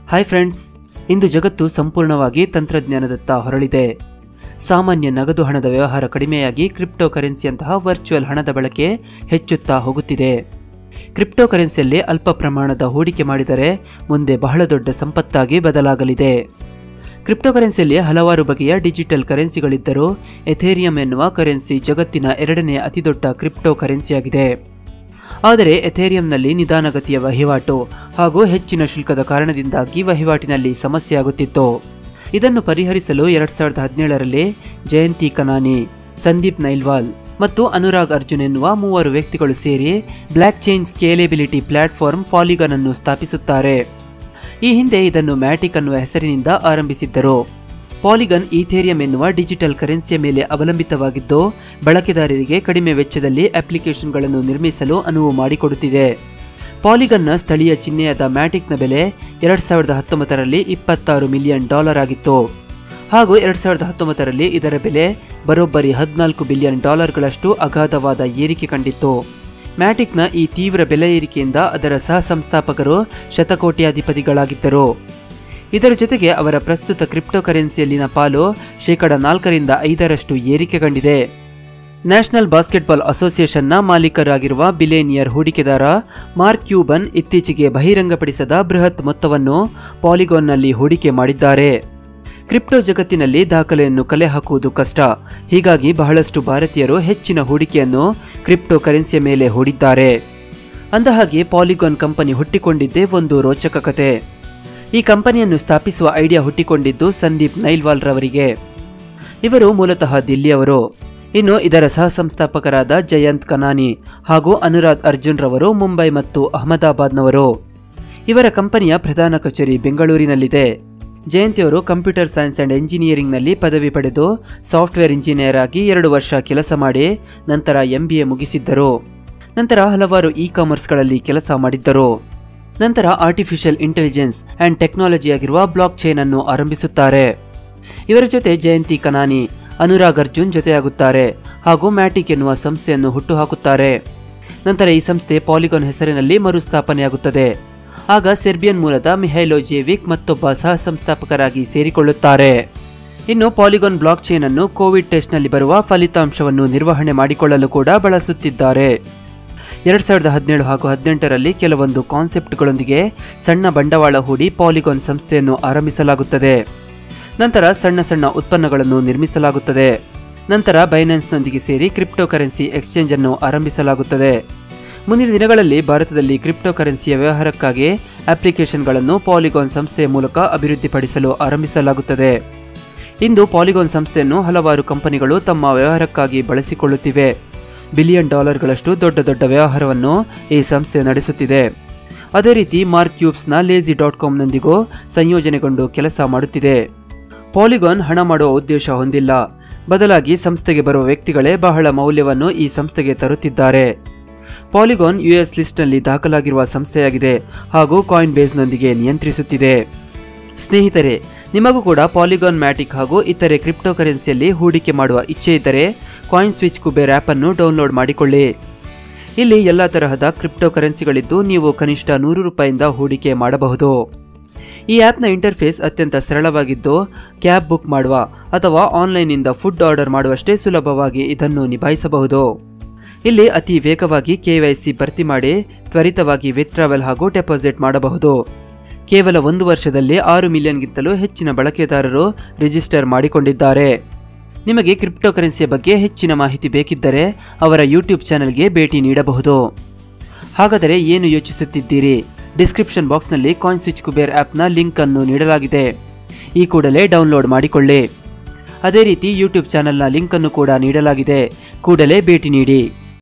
hi friends ಇಂದು ಜಗತ್ತು ಸಂಪೂರ್ಣವಾಗಿ ತಂತ್ರಜ್ಞಾನದತ್ತ ಹೊರಳಿದೆ ಸಾಮಾನ್ಯ ನಗದು ಹಣದ ವ್ಯವಹಾರ ಕಡಿಮೆಯಾಗಿ ಕ್ರಿಪ್ಟೋ ಕರೆನ್ಸಿಯಂತಹ ವರ್ಚುವಲ್ ಹಣದ ಬಳಕೆ ಹೆಚ್ಚುತ್ತಾ ಹೋಗುತ್ತಿದೆ ಕ್ರಿಪ್ಟೋ ಕರೆನ್ಸಿಯಲ್ಲಿ ಅಲ್ಪ ಪ್ರಮಾಣದ ಹೂಡಿಕೆ ಮಾಡಿದರೆ ಮುಂದೆ ಬಹಳ ದೊಡ್ಡ ಸಂಪತ್ತಾಗಿ ಬದಲಾಗಲಿದೆ ಕ್ರಿಪ್ಟೋ ಕರೆನ್ಸಿಯಲ್ಲಿ ಹಲವಾರು ಬಗೆಯ ಡಿಜಿಟಲ್ ಕರೆನ್ಸಿಗಳಿದ್ದರೂ ಎಥೇರಿಯಂ ಎನ್ನುವ ಕರೆನ್ಸಿ ಜಗತ್ತಿನ ಎರಡನೇ ಅತಿದೊಡ್ಡ ಕ್ರಿಪ್ಟೋ ಕರೆನ್ಸಿಯಾಗಿದೆ ಆದರೆ ಎಥೇರಿಯಂನಲ್ಲಿ ನಿಧಾನಗತಿಯ ವಹಿವಾಟು ಹಾಗೂ ಹೆಚ್ಚಿನ ಶುಲ್ಕದ ಕಾರಣದಿಂದಾಗಿ ವಹಿವಾಟಿನಲ್ಲಿ ಸಮಸ್ಯೆಯಾಗುತ್ತಿತ್ತು ಇದನ್ನು ಪರಿಹರಿಸಲು ಎರಡ್ ಸಾವಿರದ ಹದಿನೇಳರಲ್ಲಿ ಜಯಂತಿ ಕನಾನಿ ಸಂದೀಪ್ ನೈಲ್ವಾಲ್ ಮತ್ತು ಅನುರಾಗ್ ಅರ್ಜುನ್ ಎನ್ನುವ ಮೂವರು ವ್ಯಕ್ತಿಗಳು ಸೇರಿ blockchain scalability platform Polygon ಅನ್ನು ಸ್ಥಾಪಿಸುತ್ತಾರೆ ಈ ಹಿಂದೆ ಇದನ್ನು ಮ್ಯಾಟಿಕ್ ಅನ್ನುವ ಹೆಸರಿನಿಂದ ಆರಂಭಿಸಿದ್ದರು ಪಾಲಿಗನ್ ಈಥೇರಿಯಂ ಎನ್ನುವ ಡಿಜಿಟಲ್ ಕರೆನ್ಸಿಯ ಮೇಲೆ ಅವಲಂಬಿತವಾಗಿದ್ದು ಬಳಕೆದಾರರಿಗೆ ಕಡಿಮೆ ವೆಚ್ಚದಲ್ಲಿ ಅಪ್ಲಿಕೇಶನ್ಗಳನ್ನು ನಿರ್ಮಿಸಲು ಅನುವು ಮಾಡಿಕೊಡುತ್ತಿದೆ ಪಾಲಿಗನ್ನ ಸ್ಥಳೀಯ ಚಿಹ್ನೆಯಾದ ಮ್ಯಾಟಿಕ್ನ ಬೆಲೆ ಎರಡ್ ಸಾವಿರದ ಹತ್ತೊಂಬತ್ತರಲ್ಲಿ ಇಪ್ಪತ್ತಾರು ಮಿಲಿಯನ್ ಡಾಲರ್ ಆಗಿತ್ತು ಹಾಗೂ ಎರಡ್ ಸಾವಿರದ ಹತ್ತೊಂಬತ್ತರಲ್ಲಿ ಇದರ ಬೆಲೆ ಬರೋಬ್ಬರಿ ಹದಿನಾಲ್ಕು ಬಿಲಿಯನ್ ಡಾಲರ್ಗಳಷ್ಟು ಅಗಾಧವಾದ ಏರಿಕೆ ಕಂಡಿತ್ತು ಮ್ಯಾಟಿಕ್ನ ಈ ತೀವ್ರ ಬೆಲೆ ಏರಿಕೆಯಿಂದ ಅದರ ಸಹ ಸಂಸ್ಥಾಪಕರು ಶತಕೋಟ್ಯಾಧಿಪತಿಗಳಾಗಿದ್ದರು ಇದರ ಜೊತೆಗೆ ಅವರ ಪ್ರಸ್ತುತ ಕ್ರಿಪ್ಟೋ ಕರೆನ್ಸಿಯಲ್ಲಿನ ಪಾಲು ಶೇಕಡ ನಾಲ್ಕರಿಂದ ಐದರಷ್ಟು ಏರಿಕೆ ಕಂಡಿದೆ ನ್ಯಾಷನಲ್ ಬಾಸ್ಕೆಟ್ಬಾಲ್ ಅಸೋಸಿಯೇಷನ್ನ ಮಾಲೀಕರಾಗಿರುವ ಬಿಲೇನಿಯರ್ ಹೂಡಿಕೆದಾರ ಮಾರ್ಕ್ ಕ್ಯೂಬನ್ ಇತ್ತೀಚೆಗೆ ಬಹಿರಂಗಪಡಿಸದ ಬೃಹತ್ ಮೊತ್ತವನ್ನು ಪಾಲಿಗೋನ್ನಲ್ಲಿ ಹೂಡಿಕೆ ಮಾಡಿದ್ದಾರೆ ಕ್ರಿಪ್ಟೋ ಜಗತ್ತಿನಲ್ಲಿ ದಾಖಲೆಯನ್ನು ಕಲೆ ಹಾಕುವುದು ಕಷ್ಟ ಹೀಗಾಗಿ ಬಹಳಷ್ಟು ಭಾರತೀಯರು ಹೆಚ್ಚಿನ ಹೂಡಿಕೆಯನ್ನು ಕ್ರಿಪ್ಟೋ ಕರೆನ್ಸಿಯ ಮೇಲೆ ಹೂಡಿದ್ದಾರೆ ಅಂದಹಾಗೆ ಪಾಲಿಗಾನ್ ಕಂಪನಿ ಹುಟ್ಟಿಕೊಂಡಿದ್ದೇ ಒಂದು ರೋಚಕ ಕತೆ ಈ ಕಂಪನಿಯನ್ನು ಸ್ಥಾಪಿಸುವ ಐಡಿಯಾ ಹುಟ್ಟಿಕೊಂಡಿದ್ದು ಸಂದೀಪ್ ನೈಲ್ವಾಲ್ ರವರಿಗೆ ಇವರು ಮೂಲತಃ ದಿಲ್ಲಿಯವರು ಇನ್ನು ಇದರ ಸಹ ಸಂಸ್ಥಾಪಕರಾದ ಜಯಂತ್ ಕನಾನಿ ಹಾಗೂ ಅನುರಾಗ್ ಅರ್ಜುನ್ ರವರು ಮುಂಬೈ ಮತ್ತು ಅಹಮದಾಬಾದ್ನವರು ಇವರ ಕಂಪನಿಯ ಪ್ರಧಾನ ಕಚೇರಿ ಬೆಂಗಳೂರಿನಲ್ಲಿದೆ ಜಯಂತಿಯವರು ಕಂಪ್ಯೂಟರ್ ಸೈನ್ಸ್ ಅಂಡ್ ಎಂಜಿನಿಯರಿಂಗ್ನಲ್ಲಿ ಪದವಿ ಪಡೆದು ಸಾಫ್ಟ್ವೇರ್ ಇಂಜಿನಿಯರ್ ಆಗಿ ಎರಡು ವರ್ಷ ಕೆಲಸ ಮಾಡಿ ನಂತರ ಎಂ ಬಿ ಎ ಮುಗಿಸಿದ್ದರು ನಂತರ ಹಲವಾರು ಇ ಕಾಮರ್ಸ್ಗಳಲ್ಲಿ ಕೆಲಸ ಮಾಡಿದ್ದರು ನಂತರ ಆರ್ಟಿಫಿಷಿಯಲ್ ಇಂಟೆಲಿಜೆನ್ಸ್ ಅಂಡ್ ಟೆಕ್ನಾಲಜಿ ಆಗಿರುವ ಬ್ಲಾಕ್ ಚೈನ್ ಅನ್ನು ಆರಂಭಿಸುತ್ತಾರೆ ಇವರ ಜೊತೆ ಜಯಂತಿ ಕನಾನಿ ಅನುರಾಗ್ ಅರ್ಜುನ್ ಜೊತೆಯಾಗುತ್ತಾರೆ ಹಾಗೂ ಮ್ಯಾಟಿಕ್ ಎನ್ನುವ ಸಂಸ್ಥೆಯನ್ನು ಹುಟ್ಟುಹಾಕುತ್ತಾರೆ ನಂತರ ಈ ಸಂಸ್ಥೆ ಪಾಲಿಗಾನ್ ಹೆಸರಿನಲ್ಲಿ ಮರುಸ್ಥಾಪನೆಯಾಗುತ್ತದೆ ಆಗ ಸೆರ್ಬಿಯನ್ ಮೂಲದ ಮಿಹೈಲೋ ಜೇವಿಕ್ ಮತ್ತೊಬ್ಬ ಸಹ ಸಂಸ್ಥಾಪಕರಾಗಿ ಸೇರಿಕೊಳ್ಳುತ್ತಾರೆ ಇನ್ನು ಪಾಲಿಗಾನ್ ಬ್ಲಾಕ್ ಚೈನ್ ಅನ್ನು ಕೋವಿಡ್ ಟೆಸ್ಟ್ನಲ್ಲಿ ಬರುವ ಫಲಿತಾಂಶವನ್ನು ನಿರ್ವಹಣೆ ಮಾಡಿಕೊಳ್ಳಲು ಕೂಡ ಬಳಸುತ್ತಿದ್ದಾರೆ ಎರಡ್ ಸಾವಿರದ ಹದಿನೇಳು ಹಾಗೂ ಹದಿನೆಂಟರಲ್ಲಿ ಕೆಲವೊಂದು ಕಾನ್ಸೆಪ್ಟ್ಗಳೊಂದಿಗೆ ಸಣ್ಣ ಬಂಡವಾಳ ಹೂಡಿ ಪಾಲಿಗಾನ್ ಸಂಸ್ಥೆಯನ್ನು ಆರಂಭಿಸಲಾಗುತ್ತದೆ ನಂತರ ಸಣ್ಣ ಸಣ್ಣ ಉತ್ಪನ್ನಗಳನ್ನು ನಿರ್ಮಿಸಲಾಗುತ್ತದೆ ನಂತರ ಬೈನಾನ್ಸ್ನೊಂದಿಗೆ ಸೇರಿ ಕ್ರಿಪ್ಟೋ ಕರೆನ್ಸಿ ಎಕ್ಸ್ಚೇಂಜ್ ಅನ್ನು ಆರಂಭಿಸಲಾಗುತ್ತದೆ ಮುಂದಿನ ದಿನಗಳಲ್ಲಿ ಭಾರತದಲ್ಲಿ ಕ್ರಿಪ್ಟೋ ಕರೆನ್ಸಿಯ ವ್ಯವಹಾರಕ್ಕಾಗಿ ಅಪ್ಲಿಕೇಶನ್ಗಳನ್ನು ಪಾಲಿಗಾನ್ ಸಂಸ್ಥೆಯ ಮೂಲಕ ಅಭಿವೃದ್ಧಿಪಡಿಸಲು ಆರಂಭಿಸಲಾಗುತ್ತದೆ ಇಂದು ಪಾಲಿಗಾನ್ ಸಂಸ್ಥೆಯನ್ನು ಹಲವಾರು ಕಂಪನಿಗಳು ತಮ್ಮ ವ್ಯವಹಾರಕ್ಕಾಗಿ ಬಳಸಿಕೊಳ್ಳುತ್ತಿವೆ ಬಿಲಿಯನ್ ಡಾಲರ್ಗಳಷ್ಟು ದೊಡ್ಡ ದೊಡ್ಡ ವ್ಯವಹಾರವನ್ನು ಈ ಸಂಸ್ಥೆ ನಡೆಸುತ್ತಿದೆ ಅದೇ ರೀತಿ ಮಾರ್ಕ್ ಕ್ಯೂಬ್ಸ್ನ ಲೇಜಿ ಡಾಟ್ ಕಾಮ್ನೊಂದಿಗೂ ಸಂಯೋಜನೆಗೊಂಡು ಕೆಲಸ ಮಾಡುತ್ತಿದೆ ಪಾಲಿಗಾನ್ ಹಣ ಮಾಡುವ ಉದ್ದೇಶ ಹೊಂದಿಲ್ಲ ಬದಲಾಗಿ ಸಂಸ್ಥೆಗೆ ಬರುವ ವ್ಯಕ್ತಿಗಳೇ ಬಹಳ ಮೌಲ್ಯವನ್ನು ಈ ಸಂಸ್ಥೆಗೆ ತರುತ್ತಿದ್ದಾರೆ ಪಾಲಿಗಾನ್ ಯುಎಸ್ ಲಿಸ್ಟ್ನಲ್ಲಿ ದಾಖಲಾಗಿರುವ ಸಂಸ್ಥೆಯಾಗಿದೆ ಹಾಗೂ ಕಾಯಿನ್ ಬೇಸ್ನೊಂದಿಗೆ ನಿಯಂತ್ರಿಸುತ್ತಿದೆ ಸ್ನೇಹಿತರೆ ನಿಮಗೂ ಕೂಡ ಪಾಲಿಗಾನ್ ಮ್ಯಾಟಿಕ್ ಹಾಗೂ ಇತರೆ ಕ್ರಿಪ್ಟೋ ಕರೆನ್ಸಿಯಲ್ಲಿ ಹೂಡಿಕೆ ಮಾಡುವ ಇಚ್ಛೆ ಇದ್ದರೆ ಕಾಯಿನ್ ಸ್ವಿಚ್ ಕುಬೇರ್ ಆ್ಯಪ್ ಅನ್ನು ಡೌನ್ಲೋಡ್ ಮಾಡಿಕೊಳ್ಳಿ ಇಲ್ಲಿ ಎಲ್ಲ ತರಹದ ಕ್ರಿಪ್ಟೋ ಕರೆನ್ಸಿಗಳಿದ್ದು ನೀವು ಕನಿಷ್ಠ ನೂರು ರೂಪಾಯಿಂದ ಹೂಡಿಕೆ ಮಾಡಬಹುದು ಈ ಆ್ಯಪ್ನ ಇಂಟರ್ಫೇಸ್ ಅತ್ಯಂತ ಸರಳವಾಗಿದ್ದು ಕ್ಯಾಬ್ ಬುಕ್ ಮಾಡುವ ಅಥವಾ ಆನ್ಲೈನ್ನಿಂದ ಫುಡ್ ಆರ್ಡರ್ ಮಾಡುವಷ್ಟೇ ಸುಲಭವಾಗಿ ಇದನ್ನು ನಿಭಾಯಿಸಬಹುದು ಇಲ್ಲಿ ಅತಿ ವೇಗವಾಗಿ ಕೆವೈಸಿ ಭರ್ತಿ ಮಾಡಿ ತ್ವರಿತವಾಗಿ ವಿತ್ಡ್ರಾವೆಲ್ ಹಾಗೂ ಡೆಪಾಸಿಟ್ ಮಾಡಬಹುದು ಕೇವಲ ಒಂದು ವರ್ಷದಲ್ಲಿ ಆರು ಮಿಲಿಯನ್ಗಿಂತಲೂ ಹೆಚ್ಚಿನ ಬಳಕೆದಾರರು ರಿಜಿಸ್ಟರ್ ಮಾಡಿಕೊಂಡಿದ್ದಾರೆ ನಿಮಗೆ ಕ್ರಿಪ್ಟೋ ಕರೆನ್ಸಿಯ ಬಗ್ಗೆ ಹೆಚ್ಚಿನ ಮಾಹಿತಿ ಬೇಕಿದ್ದರೆ ಅವರ ಯೂಟ್ಯೂಬ್ ಚಾನೆಲ್ಗೆ ಭೇಟಿ ನೀಡಬಹುದು ಹಾಗಾದರೆ ಏನು ಯೋಚಿಸುತ್ತಿದ್ದೀರಿ ಡಿಸ್ಕ್ರಿಪ್ಷನ್ ಬಾಕ್ಸ್ನಲ್ಲಿ ಕಾಯಿನ್ ಸ್ವಿಚ್ ಕುಬೇರ್ ಆ್ಯಪ್ನ ಲಿಂಕ್ ಅನ್ನು ನೀಡಲಾಗಿದೆ ಈ ಕೂಡಲೇ ಡೌನ್ಲೋಡ್ ಮಾಡಿಕೊಳ್ಳಿ ಅದೇ ರೀತಿ ಯೂಟ್ಯೂಬ್ ಚಾನೆಲ್ನ ಲಿಂಕ್ ಅನ್ನು ಕೂಡ ನೀಡಲಾಗಿದೆ ಕೂಡಲೇ ಭೇಟಿ ನೀಡಿ